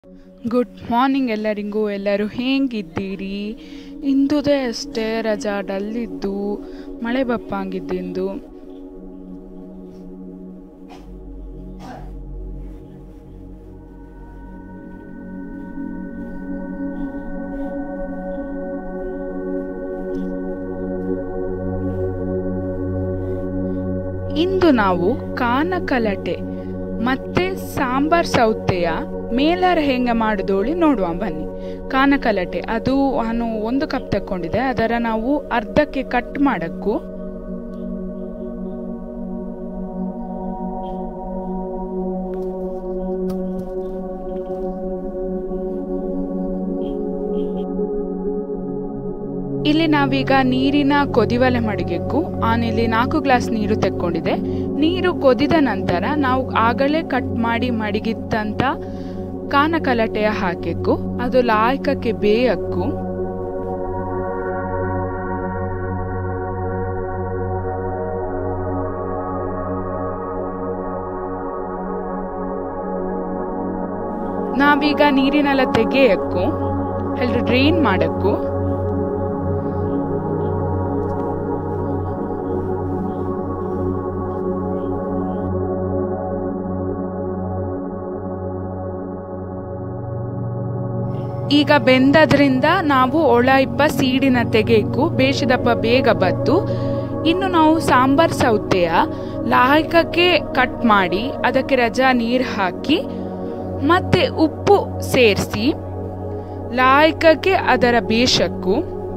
good morning ಎಲ್ಲರಿಗೂ ಎಲ್ಲರೂ ಹೇಗಿದ್ದೀರಿ ಇಂದುದೇ ಅಷ್ಟೇ ರಜಾ ಡಲ್ಲಿದ್ದು ಮಳೆ ಬಪ್ಪಂಗಿದ್ದಿಂದು ಇಂದು ನಾವು ಕಾನಕಲಟೆ ಮತ್ತೆ ಸಾಂಬಾರ್ ಸೌತೆಯ ಮೇಲಾರ ಹೆಂಗೆ ಮಾಡಿದೋಳಿ ನೋಡುವ ಬನ್ನಿ ಕಾನಕಲಟೆ ಅದು ನಾನು ಒಂದು ಕಪ್ ತಕ್ಕೊಂಡಿದ್ದೆ ಅದರ ನಾವು ಅರ್ಧಕ್ಕೆ ಕಟ್ ಮಾಡಕ್ಕೂ ಇಲ್ಲಿ ನಾವೀಗ ನೀರಿನ ಕೊದಿವಲೆ ಮಡಿಗೆಕ್ಕು ಆನಿಲ್ಲಿ ನಾಲ್ಕು ಗ್ಲಾಸ್ ನೀರು ತೆಕ್ಕೊಂಡಿದೆ ನೀರು ಕೊದಿದ ನಂತರ ನಾವು ಆಗಲೇ ಕಟ್ ಮಾಡಿ ಮಡಗಿತ್ತಂತ ಕಾನಕಲಟೆಯ ಹಾಕಿಕ್ಕು ಅದು ಲಾಯ್ಕಕ್ಕೆ ಬೇಯಕ್ಕು ನಾವೀಗ ನೀರಿನೆಲ್ಲ ತೆಗೆಯಕ್ಕೂ ಎಲ್ಲರೂ ಡ್ರೈನ್ ಮಾಡಕ್ಕೂ ಈಗ ಬೆಂದದ್ರಿಂದ ನಾವು ಒಳ ಇಪ್ಪ ಸೀಡಿನ ತೆಗೆಯಕ್ಕೂ ಬೇಷದಪ್ಪ ಬೇಗ ಬತ್ತು ಇನ್ನು ನಾವು ಸಾಂಬಾರ್ ಸೌತೆಯ ಲಾಯಕಕ್ಕೆ ಕಟ್ ಮಾಡಿ ಅದಕ್ಕೆ ರಜಾ ನೀರು ಹಾಕಿ ಮತ್ತೆ ಉಪ್ಪು ಸೇರಿಸಿ ಲಾಯಕಕ್ಕೆ ಅದರ ಬೇಷಕ್ಕೂ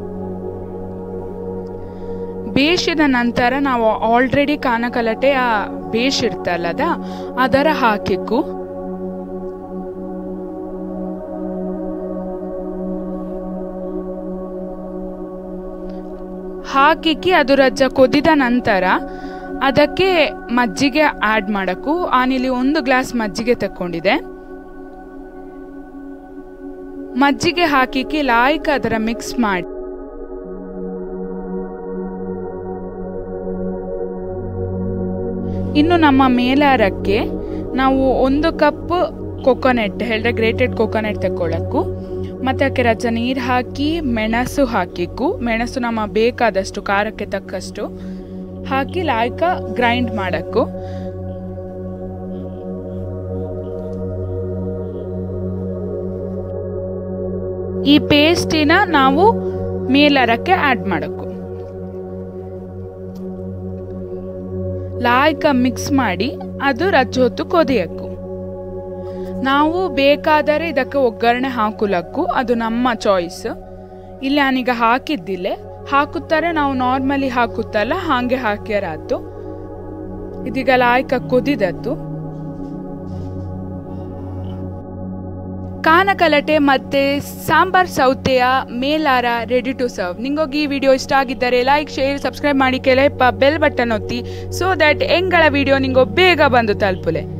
ಬೇಷಿದ ನಂತರ ನಾವು ಆಲ್ರೆಡಿ ಕಾನಕಲಟೆ ಆ ಬೇಷ್ ಇರ್ತಲ್ಲದ ಅದರ ಹಾಕಿಕ್ಕು ಹಾಕಿಕ್ಕಿ ಅದು ರಜ್ಜ ಕೊದಿದ ನಂತರ ಅದಕ್ಕೆ ಮಜ್ಜಿಗೆ ಆ್ಯಡ್ ಮಾಡಕ್ಕೂ ನಾನಿಲ್ಲಿ ಒಂದು ಗ್ಲಾಸ್ ಮಜ್ಜಿಗೆ ತಕ್ಕೊಂಡಿದೆ ಮಜ್ಜಿಗೆ ಹಾಕಿಕ್ಕಿ ಲಾಯ್ಕ್ ಅದರ ಮಿಕ್ಸ್ ಮಾಡಿ ಇನ್ನು ನಮ್ಮ ಮೇಲಾರಕ್ಕೆ ನಾವು ಒಂದು ಕಪ್ ಕೊಕೊನೆಟ್ ಹೇಳಿದ್ರೆ ಗ್ರೇಟೆಡ್ ಕೊಕೊನೆಟ್ ತಗೊಳ್ಳಕ್ಕೂ ಮತ್ತು ಅದಕ್ಕೆ ರಜ ನೀರು ಹಾಕಿ ಮೆಣಸು ಹಾಕಿಕ್ಕು ಮೆಣಸು ನಮ್ಮ ಬೇಕಾದಷ್ಟು ಖಾರಕ್ಕೆ ತಕ್ಕಷ್ಟು ಹಾಕಿ ಲಾಯ್ಕ ಗ್ರೈಂಡ್ ಮಾಡಕ್ಕು ಈ ಪೇಸ್ಟಿನ ನಾವು ಮೇಲರಕ್ಕೆ ಆ್ಯಡ್ ಮಾಡಕ್ಕು ಲಾಯ್ಕ ಮಿಕ್ಸ್ ಮಾಡಿ ಅದು ರಜ್ಜು ಹೊತ್ತು ಕೊದಿಯಕ್ಕು ನಾವು ಬೇಕಾದರೆ ಇದಕ್ಕೆ ಒಗ್ಗರಣೆ ಹಾಕುಲಕ್ಕು ಅದು ನಮ್ಮ ಚಾಯ್ಸ್ ಇಲ್ಲಿ ನಾನೀಗ ಹಾಕಿದ್ದಿಲ್ಲ ಹಾಕುತ್ತಾರೆ ನಾವು ನಾರ್ಮಲಿ ಹಾಕುತ್ತಲ್ಲ ಹಾಗೆ ಹಾಕ್ಯಾರಾತು ಇದೀಗ ಲಾಯ್ಕ ಕೊದಿದತ್ತು ಕಾನಕಲಟೆ ಮತ್ತೆ ಸಾಂಬಾರ್ ಸೌತೆಯ ಮೇಲಾರ ರೆಡಿ ಟು ಸರ್ವ್ ನಿಂಗೋಗಿ ಈ ವಿಡಿಯೋ ಇಷ್ಟ ಆಗಿದ್ದರೆ ಲೈಕ್ ಶೇರ್ ಸಬ್ಸ್ಕ್ರೈಬ್ ಮಾಡಿ ಕೆಳಪ್ಪ ಬೆಲ್ ಬಟನ್ ಒತ್ತಿ ಸೊ ದಟ್ ಎಂಗಳ ವಿಡಿಯೋ ನಿಂಗೋ ಬೇಗ ಬಂದು ತಲುಪುಲೆ